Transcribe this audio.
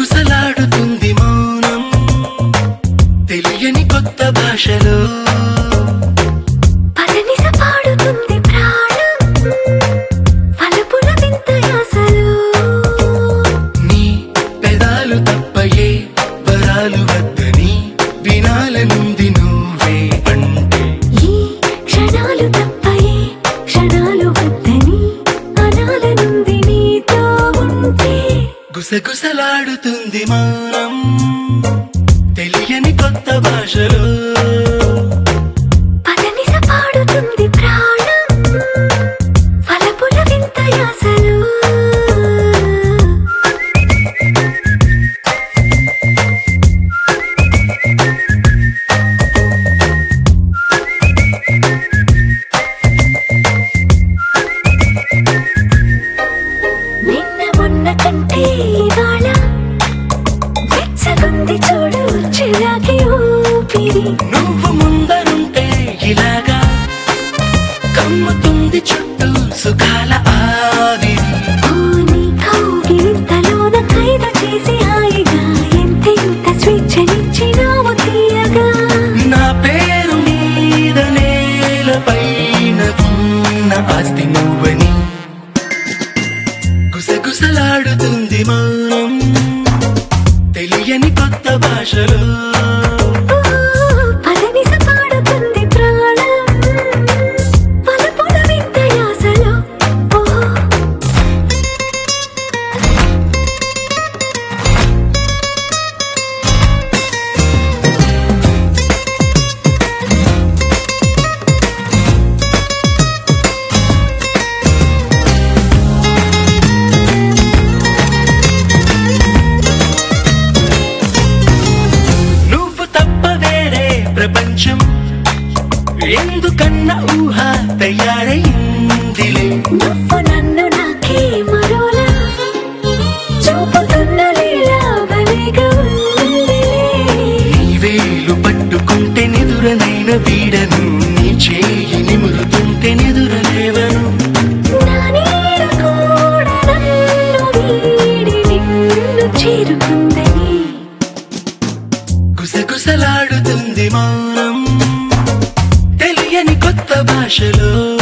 గుసగుసలాడుతుంది మౌనం తెలియని కొత్త భాషలో పదనిస పాడుతుంది ప్రాణం వలపుల వింత యాసలు నీ పెదాలు తప్పయే వరాలు వద్దని వినాలనుంది నువ్వే అంటే ఈ క్షణాలు తప్పయే క్షణాలు వద్దని అనాలనుంది నీతో ఉంటే గుసగుసలాడుతుంది మౌనం తెలియని కొత్త భాషలో పదనిస పాడుతుంది ప్రాణం వలపుల వింత యాసలు నిన్న మొన్న కంటే ఇవాళ వెచ్చగుంది చూడు చిరాకి ఊపిరి నువ్వు ముందరుంటే ఇలాగా కమ్ముతుంది చుట్టూ సుఖాల ఆవిరి పోనీ కౌగిలింతలోన ఖైదు చేసి హాయిగా ఎంతెంత స్వేచ్ఛనిచ్చినావు తీయగా నా పేరు మీద నేలపైన ఉన్న ఆస్తి నువ్వని గుసగుసలాడుతుంది మౌనం తెలియని కొత్త భాషలో ఓ, పదనిస పాడుతుంది ప్రాణం వలపుల వింత యాసలో ఓ నువ్వు తప్ప వేరే ప్రపంచం ఎందుకన్న ఊహ తయారైందిలే నువ్వు నన్ను నాకే మరోలా చూపుతున్న లీలా భలేగా ఉందిలే. నీ వేలు పట్టుకుంటే నిదురనైన వీడను నీ చేయి నిమురుతుంటే నిదురలేవను నా నీడ కూడా నన్ను వీడి నిన్ను చేరుకుందని గుసగుసలాడుతుంది మౌనం తెలియని కొత్త భాషలో